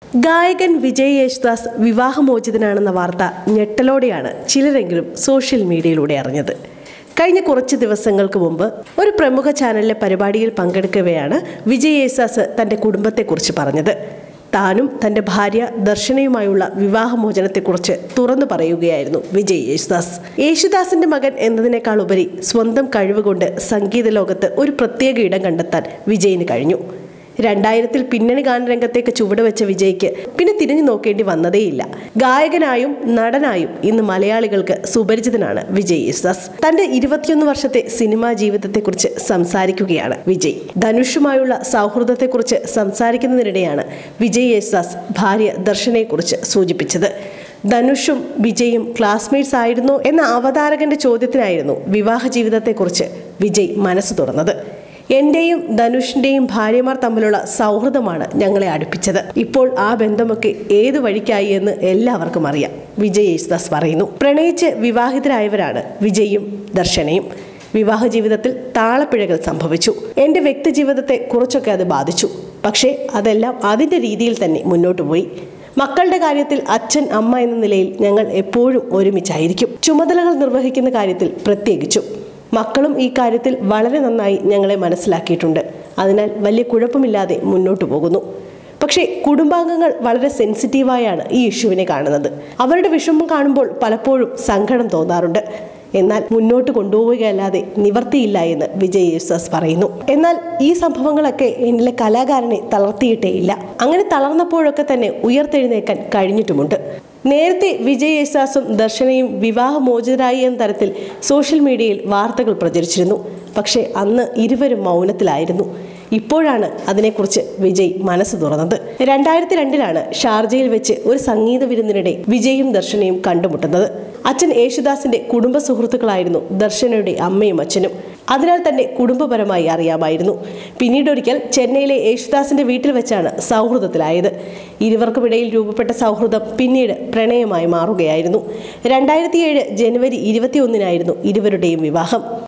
ഗായകൻ വിജയ് യേശുദാസ് വിവാഹമോചിതനാണെന്ന വാർത്ത ഞെട്ടലോടെയാണ് ചിലരെങ്കിലും സോഷ്യൽ മീഡിയയിലൂടെ അറിഞ്ഞത് കഴിഞ്ഞ കുറച്ച് ദിവസങ്ങൾക്ക് മുമ്പ് ഒരു പ്രമുഖ ചാനലിലെ പരിപാടിയിൽ പങ്കെടുക്കവെയാണ് വിജയ് യേശുദാസ് തന്റെ കുടുംബത്തെക്കുറിച്ച് പറഞ്ഞത് താനും തന്റെ ഭാര്യ ദർശനയുമായുള്ള വിവാഹമോചനത്തെക്കുറിച്ച് തുറന്നു പറയുകയായിരുന്നു വിജയ് യേശുദാസ് യേശുദാസിന്റെ മകൻ എന്നതിനേക്കാൾ ഉപരി സ്വന്തം കഴിവുകൊണ്ട് സംഗീത ലോകത്ത് ഒരു പ്രത്യേക ഇടം കണ്ടെത്താൻ വിജയിന് കഴിഞ്ഞു രണ്ടായിരത്തിൽ പിന്നണി ഗാനരംഗത്തേക്ക് ചുവടുവെച്ച വിജയ്ക്ക് പിന്നെ തിരിഞ്ഞു നോക്കേണ്ടി വന്നതേയില്ല ഗായകനായും നടനായും ഇന്ന് മലയാളികൾക്ക് സുപരിചിതനാണ് വിജയ് യേശുദാസ് തന്റെ ഇരുപത്തിയൊന്ന് വർഷത്തെ സിനിമാ ജീവിതത്തെക്കുറിച്ച് സംസാരിക്കുകയാണ് വിജയ് ധനുഷുമായുള്ള സൗഹൃദത്തെക്കുറിച്ച് സംസാരിക്കുന്നതിനിടെയാണ് വിജയ് യേശുദാസ് ഭാര്യ ദർശനയെക്കുറിച്ച് സൂചിപ്പിച്ചത് ധനുഷും വിജയും ക്ലാസ്മേറ്റ്സ് ആയിരുന്നോ എന്ന അവതാരകന്റെ ചോദ്യത്തിനായിരുന്നു വിവാഹ ജീവിതത്തെക്കുറിച്ച് വിജയ് മനസ്സ് തുറന്നത് എന്റെയും ധനുഷിന്റെയും ഭാര്യമാർ തമ്മിലുള്ള സൗഹൃദമാണ് ഞങ്ങളെ അടുപ്പിച്ചത് ഇപ്പോൾ ആ ബന്ധമൊക്കെ ഏതു വഴിക്കായി എന്ന് എല്ലാവർക്കും അറിയാം വിജയ് യേശുദാസ് പറയുന്നു പ്രണയിച്ച് വിവാഹിതരായവരാണ് വിജയും ദർശനയും വിവാഹ ജീവിതത്തിൽ താളപ്പിഴകൾ സംഭവിച്ചു എൻ്റെ വ്യക്തി ജീവിതത്തെ കുറച്ചൊക്കെ അത് ബാധിച്ചു പക്ഷേ അതെല്ലാം അതിൻ്റെ രീതിയിൽ തന്നെ മുന്നോട്ട് പോയി മക്കളുടെ കാര്യത്തിൽ അച്ഛൻ അമ്മ എന്ന നിലയിൽ ഞങ്ങൾ എപ്പോഴും ഒരുമിച്ചായിരിക്കും ചുമതലകൾ നിർവഹിക്കുന്ന കാര്യത്തിൽ പ്രത്യേകിച്ചും മക്കളും ഈ കാര്യത്തിൽ വളരെ നന്നായി ഞങ്ങളെ മനസ്സിലാക്കിയിട്ടുണ്ട് അതിനാൽ വലിയ കുഴപ്പമില്ലാതെ മുന്നോട്ട് പോകുന്നു പക്ഷേ കുടുംബാംഗങ്ങൾ വളരെ സെൻസിറ്റീവായാണ് ഈ ഇഷ്യൂവിനെ കാണുന്നത് അവരുടെ വിഷമം കാണുമ്പോൾ പലപ്പോഴും സങ്കടം തോന്നാറുണ്ട് എന്നാൽ മുന്നോട്ട് കൊണ്ടുപോവുകയല്ലാതെ നിവർത്തിയില്ല എന്ന് വിജയ് യേശുദാസ് പറയുന്നു എന്നാൽ ഈ സംഭവങ്ങളൊക്കെ എന്നിലെ കലാകാരനെ തളർത്തിയിട്ടേയില്ല അങ്ങനെ തളർന്നപ്പോഴൊക്കെ തന്നെ ഉയർത്തെഴുന്നേക്കാൻ കഴിഞ്ഞിട്ടുമുണ്ട് നേരത്തെ വിജയ് യേശുദാസും ദർശനയും വിവാഹമോചിതരായി എന്ന തരത്തിൽ സോഷ്യൽ മീഡിയയിൽ വാർത്തകൾ പ്രചരിച്ചിരുന്നു പക്ഷേ അന്ന് ഇരുവരും മൗനത്തിലായിരുന്നു ഇപ്പോഴാണ് അതിനെക്കുറിച്ച് വിജയ് മനസ്സ് തുറന്നത് രണ്ടായിരത്തി രണ്ടിലാണ് ഷാർജയിൽ വെച്ച് ഒരു സംഗീത വിരുന്നിനിടെ വിജയും ദർശനയും കണ്ടുമുട്ടുന്നത് അച്ഛൻ യേശുദാസിന്റെ കുടുംബ സുഹൃത്തുക്കളായിരുന്നു ദർശനയുടെ അമ്മയും അച്ഛനും അതിനാൽ തന്നെ കുടുംബപരമായി അറിയാമായിരുന്നു പിന്നീട് ഒരിക്കൽ ചെന്നൈയിലെ യേശുദാസിന്റെ വീട്ടിൽ വെച്ചാണ് സൗഹൃദത്തിലായത് ഇരുവർക്കുമിടയിൽ രൂപപ്പെട്ട സൗഹൃദം പിന്നീട് പ്രണയമായി മാറുകയായിരുന്നു രണ്ടായിരത്തി ഏഴ് ജനുവരി ഇരുപത്തിയൊന്നിനായിരുന്നു ഇരുവരുടെയും വിവാഹം